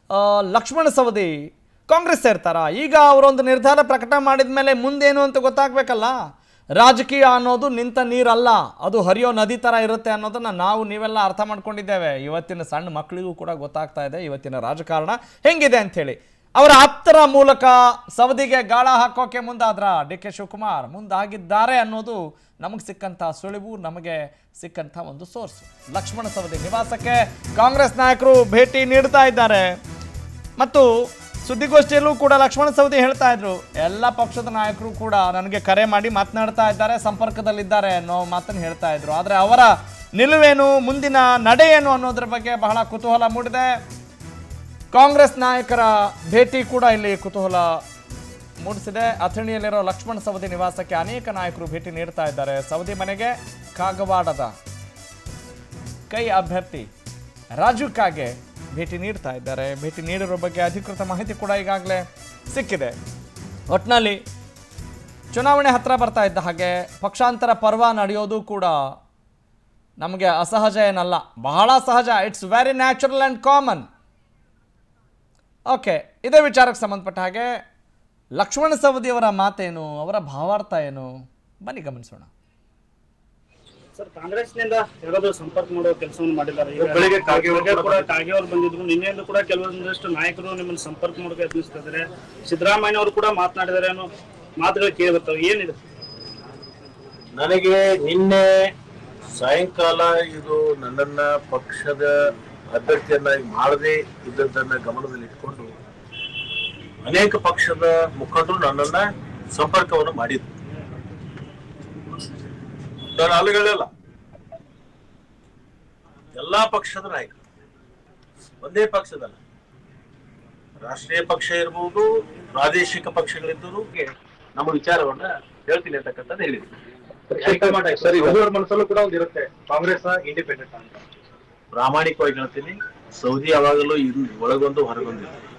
ಆ, ಲಕ್ಷ್ಮಣ ಸವದಿ ಕಾಂಗ್ರೆಸ್ ಸೇರ್ತಾರ ಈಗ ಅವರೊಂದು ನಿರ್ಧಾರ ಪ್ರಕಟ ಮಾಡಿದ ಮೇಲೆ ಮುಂದೇನು ಅಂತ ಗೊತ್ತಾಗಬೇಕಲ್ಲ ರಾಜಕೀಯ ಅನ್ನೋದು ನಿಂತ ನೀರಲ್ಲ ಅದು ಹರಿಯೋ ನದಿ ಥರ ಇರುತ್ತೆ ಅನ್ನೋದನ್ನು ನಾವು ನೀವೆಲ್ಲ ಅರ್ಥ ಮಾಡ್ಕೊಂಡಿದ್ದೇವೆ ಇವತ್ತಿನ ಸಣ್ಣ ಮಕ್ಕಳಿಗೂ ಕೂಡ ಗೊತ್ತಾಗ್ತಾ ಇದೆ ಇವತ್ತಿನ ರಾಜಕಾರಣ ಹೆಂಗಿದೆ ಅಂಥೇಳಿ ಅವರ ಆಪ್ತರ ಮೂಲಕ ಸವದಿಗೆ ಗಾಳ ಹಾಕೋಕೆ ಮುಂದಾದ್ರ ಡಿ ಕೆ ಶಿವಕುಮಾರ್ ಮುಂದಾಗಿದ್ದಾರೆ ಅನ್ನೋದು ನಮಗೆ ಸಿಕ್ಕಂಥ ಸುಳಿವು ನಮಗೆ ಸಿಕ್ಕಂಥ ಒಂದು ಸೋರ್ಸ್ ಲಕ್ಷ್ಮಣ ಸವದಿ ನಿವಾಸಕ್ಕೆ ಕಾಂಗ್ರೆಸ್ ನಾಯಕರು ಭೇಟಿ ನೀಡ್ತಾ ಇದ್ದಾರೆ ಮತ್ತು ಸುದ್ದಿಗೋಷ್ಠಿಯಲ್ಲೂ ಕೂಡ ಲಕ್ಷ್ಮಣ ಸವದಿ ಹೇಳ್ತಾ ಇದ್ರು ಎಲ್ಲ ಪಕ್ಷದ ನಾಯಕರು ಕೂಡ ನನಗೆ ಕರೆ ಮಾಡಿ ಮಾತನಾಡ್ತಾ ಇದ್ದಾರೆ ಸಂಪರ್ಕದಲ್ಲಿದ್ದಾರೆ ಅನ್ನೋ ಮಾತನ್ನು ಹೇಳ್ತಾ ಇದ್ರು ಆದರೆ ಅವರ ನಿಲುವೇನು ಮುಂದಿನ ನಡೆ ಏನು ಅನ್ನೋದ್ರ ಬಗ್ಗೆ ಬಹಳ ಕುತೂಹಲ ಮೂಡಿದೆ ಕಾಂಗ್ರೆಸ್ ನಾಯಕರ ಭೇಟಿ ಕೂಡ ಇಲ್ಲಿ ಕುತೂಹಲ ಮೂಡಿಸಿದೆ ಅಥಣಿಯಲ್ಲಿರೋ ಲಕ್ಷ್ಮಣ ಸವದಿ ನಿವಾಸಕ್ಕೆ ಅನೇಕ ನಾಯಕರು ಭೇಟಿ ನೀಡ್ತಾ ಇದ್ದಾರೆ ಸವದಿ ಮನೆಗೆ ಕಾಗವಾಡದ ಕೈ ಅಭ್ಯರ್ಥಿ ರಾಜು ಕಾಗೆ ಭೇಟಿ ನೀಡ್ತಾ ಇದ್ದಾರೆ ಭೇಟಿ ನೀಡಿರೋ ಬಗ್ಗೆ ಅಧಿಕೃತ ಮಾಹಿತಿ ಕೂಡ ಈಗಾಗಲೇ ಸಿಕ್ಕಿದೆ ಒಟ್ಟಿನಲ್ಲಿ ಚುನಾವಣೆ ಹತ್ರ ಬರ್ತಾ ಇದ್ದ ಹಾಗೆ ಪಕ್ಷಾಂತರ ಪರ್ವ ನಡೆಯೋದು ಕೂಡ ನಮಗೆ ಅಸಹಜ ಏನಲ್ಲ ಬಹಳ ಸಹಜ it's very natural and common okay ಇದೇ ವಿಚಾರಕ್ಕೆ ಸಂಬಂಧಪಟ್ಟ ಹಾಗೆ ಲಕ್ಷ್ಮಣ ಸವದಿಯವರ ಮಾತೇನು ಅವರ ಭಾವಾರ್ಥ ಏನು ಬನ್ನಿ ಗಮನಿಸೋಣ ಸರ್ ಕಾಂಗ್ರೆಸ್ನಿಂದ ಯಾರಾದ್ರೂ ಸಂಪರ್ಕ ಮಾಡೋ ಕೆಲಸವನ್ನು ಮಾಡಿದ್ದಾರೆ ಈಗ ಬೆಳಿಗ್ಗೆ ಕಾಗೆ ಅವರು ಬೆಳಿಗ್ಗೆ ಕೂಡ ಕಾಗೆ ಅವರು ಬಂದಿದ್ರು ನಿನ್ನೆಯಿಂದ ಕೂಡ ಕೆಲವೊಂದಷ್ಟು ನಾಯಕರು ನಿಮ್ಮನ್ನು ಸಂಪರ್ಕ ಮಾಡೋಕೆ ಯತ್ನಿಸ್ತಾ ಇದ್ದಾರೆ ಸಿದ್ದರಾಮಯ್ಯ ಅವರು ಕೂಡ ಮಾತನಾಡಿದ್ದಾರೆ ಅನ್ನೋ ಮಾತುಗಳು ಕೇಳಿ ಬರ್ತಾವೆ ಏನಿದೆ ನನಗೆ ನಿನ್ನೆ ಸಾಯಂಕಾಲ ಇದು ನನ್ನನ್ನ ಪಕ್ಷದ ಅಭ್ಯರ್ಥಿಯನ್ನಾಗಿ ಮಾಡದೆ ಇದ್ದದ್ದನ್ನ ಗಮನದಲ್ಲಿಟ್ಕೊಂಡು ಅನೇಕ ಪಕ್ಷದ ಮುಖಂಡರು ನನ್ನನ್ನ ಸಂಪರ್ಕವನ್ನು ಮಾಡಿದ್ರು ನಾನು ಅಲ್ಲಗಳಿಲ್ಲ ಎಲ್ಲಾ ಪಕ್ಷದ ನಾಯಕರು ಒಂದೇ ಪಕ್ಷದಲ್ಲ ರಾಷ್ಟ್ರೀಯ ಪಕ್ಷ ಇರ್ಬೋದು ಪ್ರಾದೇಶಿಕ ಪಕ್ಷಗಳಿದ್ದರೂ ನಮ್ಮ ವಿಚಾರವನ್ನ ಹೇಳ್ತೀನಿ ಅಂತಕ್ಕಂಥದ್ದು ಹೇಳಿದ್ರು ಸರಿ ಒಂದೂವರೆ ಮನಸ್ಸಲ್ಲೂ ಕೂಡ ಒಂದು ಇರುತ್ತೆ ಕಾಂಗ್ರೆಸ್ ಇಂಡಿಪೆಂಡೆಂಟ್ ಅಂತ ಪ್ರಾಮಾಣಿಕವಾಗಿ ಹೇಳ್ತೀನಿ ಸೌದಿ ಯಾವಾಗಲೂ ಇನ್ ಒಳಗೊಂದು ಹೊರಗೊಂದು ಇರುತ್ತೆ.